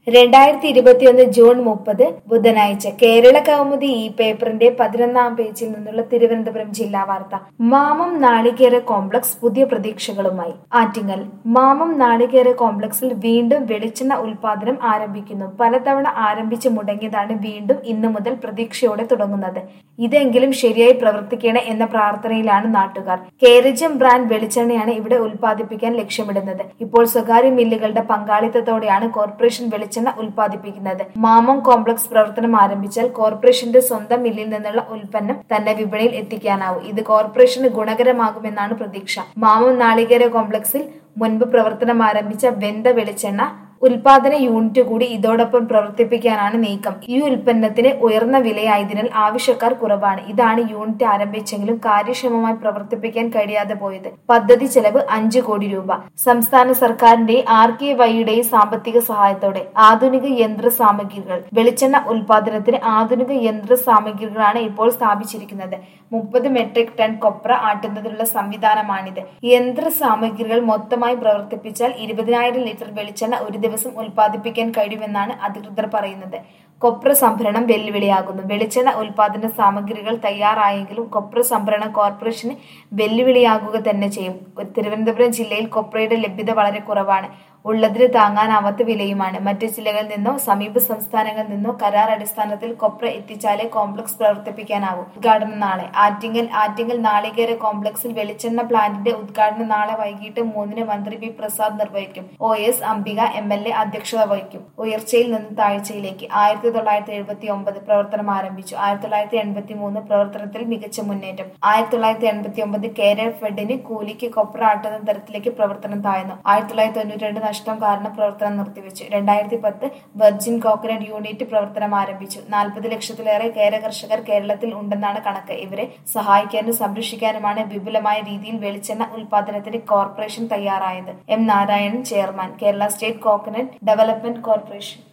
രണ്ടായിരത്തി ഇരുപത്തിയൊന്ന് ജൂൺ മുപ്പത് ബുധനാഴ്ച കേരള കൗമുദി ഈ പേപ്പറിന്റെ പതിനൊന്നാം പേജിൽ നിന്നുള്ള തിരുവനന്തപുരം ജില്ലാ വാർത്ത മാമം നാളികേര കോംപ്ലക്സ് പുതിയ പ്രതീക്ഷകളുമായി ആറ്റിങ്ങൽ മാമം നാളികേര കോംപ്ലക്സിൽ വീണ്ടും വെളിച്ചെണ്ണ ഉൽപാദനം ആരംഭിക്കുന്നു പലതവണ ആരംഭിച്ച് മുടങ്ങിയതാണ് വീണ്ടും ഇന്നു മുതൽ പ്രതീക്ഷയോടെ തുടങ്ങുന്നത് ഇതെങ്കിലും ശരിയായി പ്രവർത്തിക്കണേ എന്ന പ്രാർത്ഥനയിലാണ് നാട്ടുകാർ കേരജം ബ്രാൻഡ് വെളിച്ചെണ്ണയാണ് ഇവിടെ ഉൽപ്പാദിപ്പിക്കാൻ ലക്ഷ്യമിടുന്നത് ഇപ്പോൾ സ്വകാര്യ മില്ലുകളുടെ പങ്കാളിത്തത്തോടെയാണ് കോർപ്പറേഷൻ വെളിച്ചെണ്ണ ഉൽപ്പാദിപ്പിക്കുന്നത് മാമം കോംപ്ലക്സ് പ്രവർത്തനം ആരംഭിച്ചാൽ കോർപ്പറേഷന്റെ സ്വന്തം മില്ലിൽ നിന്നുള്ള ഉൽപ്പന്നം തന്നെ വിപണിയിൽ എത്തിക്കാനാവും ഇത് കോർപ്പറേഷന് ഗുണകരമാകുമെന്നാണ് പ്രതീക്ഷ മാമം നാളികേര കോംപ്ലക്സിൽ മുൻപ് പ്രവർത്തനം ആരംഭിച്ച വെന്ത വെളിച്ചെണ്ണ ഉൽപാദന യൂണിറ്റ് കൂടി ഇതോടൊപ്പം പ്രവർത്തിപ്പിക്കാനാണ് നീക്കം ഈ ഉൽപ്പന്നത്തിന് ഉയർന്ന വിലയായതിനാൽ ആവശ്യക്കാർ കുറവാണ് ഇതാണ് യൂണിറ്റ് ആരംഭിച്ചെങ്കിലും കാര്യക്ഷമമായി പ്രവർത്തിപ്പിക്കാൻ കഴിയാതെ പോയത് പദ്ധതി ചെലവ് അഞ്ചു കോടി രൂപ സംസ്ഥാന സർക്കാരിന്റെ ആർ കെ വൈയുടെയും സാമ്പത്തിക സഹായത്തോടെ ആധുനിക യന്ത്ര സാമഗ്രികൾ വെളിച്ചെണ്ണ ഉൽപാദനത്തിന് ആധുനിക യന്ത്ര സാമഗ്രികളാണ് ഇപ്പോൾ സ്ഥാപിച്ചിരിക്കുന്നത് മുപ്പത് മെട്രിക് ടൺ കൊപ്ര ആട്ടുന്നതിനുള്ള സംവിധാനമാണിത് യന്ത്ര സാമഗ്രികൾ മൊത്തമായി പ്രവർത്തിപ്പിച്ചാൽ ഇരുപതിനായിരം ലിറ്റർ വെളിച്ചെണ്ണ ഒരു ദിവസം ഉൽപ്പാദിപ്പിക്കാൻ കഴിയുമെന്നാണ് അധികൃതർ പറയുന്നത് കൊപ്ര സംഭരണം വെല്ലുവിളിയാകുന്നു വെളിച്ചെണ്ണ ഉൽപാദന സാമഗ്രികൾ തയ്യാറായെങ്കിലും കൊപ്ര സംഭരണ കോർപ്പറേഷന് വെല്ലുവിളിയാകുക തന്നെ ചെയ്യും തിരുവനന്തപുരം ജില്ലയിൽ കൊപ്രയുടെ ലഭ്യത വളരെ കുറവാണ് ഉള്ളതിന് താങ്ങാനാവാത്ത വിലയുമാണ് മറ്റ് ജില്ലകളിൽ നിന്നോ സമീപ സംസ്ഥാനങ്ങളിൽ നിന്നോ കരാർ അടിസ്ഥാനത്തിൽ കൊപ്ര എത്തിച്ചാലേ കോംപ്ലക്സ് പ്രവർത്തിപ്പിക്കാനാവൂ ഉദ്ഘാടനം നാളെ ആറ്റിങ്ങൽ ആറ്റിങ്ങൽ നാളികേര കോംപ്ലക്സിൽ വെളിച്ചെണ്ണ പ്ലാന്റിന്റെ ഉദ്ഘാടനം നാളെ വൈകിട്ട് മൂന്നിന് മന്ത്രി വി പ്രസാദ് നിർവഹിക്കും O S Ambika M L A അധ്യക്ഷത വഹിക്കും ഉയർച്ചയിൽ നിന്ന് താഴ്ചയിലേക്ക് ആയിരത്തി തൊള്ളായിരത്തി എഴുപത്തി ഒമ്പത് പ്രവർത്തനം ആരംഭിച്ചു ആയിരത്തി തൊള്ളായിരത്തി എൺപത്തി മൂന്ന് പ്രവർത്തനത്തിൽ മികച്ച മുന്നേറ്റം ആയിരത്തി തൊള്ളായിരത്തി എൺപത്തി ഒമ്പത് കേരള ഫെഡിന് കൂലിക്ക് കൊപ്ര ആട്ടുന്ന തരത്തിലേക്ക് പ്രവർത്തനം താഴ്ന്നു ആയിരത്തി തൊള്ളായിരത്തി തൊണ്ണൂറ്റി രണ്ട് നഷ്ടം കാരണം പ്രവർത്തനം നിർത്തിവെച്ചു രണ്ടായിരത്തി പത്ത് വെർജിൻ കോക്കനട്ട് യൂണിറ്റ് പ്രവർത്തനം ആരംഭിച്ചു നാൽപ്പത് ലക്ഷത്തിലേറെ കേര കർഷകർ കേരളത്തിൽ ഉണ്ടെന്നാണ് കണക്ക് ഇവരെ സഹായിക്കാനും സംരക്ഷിക്കാനുമാണ് വിപുലമായ രീതിയിൽ വെളിച്ചെണ്ണ ഉൽപാദനത്തിന് കോർപ്പറേഷൻ തയ്യാറായത് M Narayanan chairman Kerala state coconut development corporation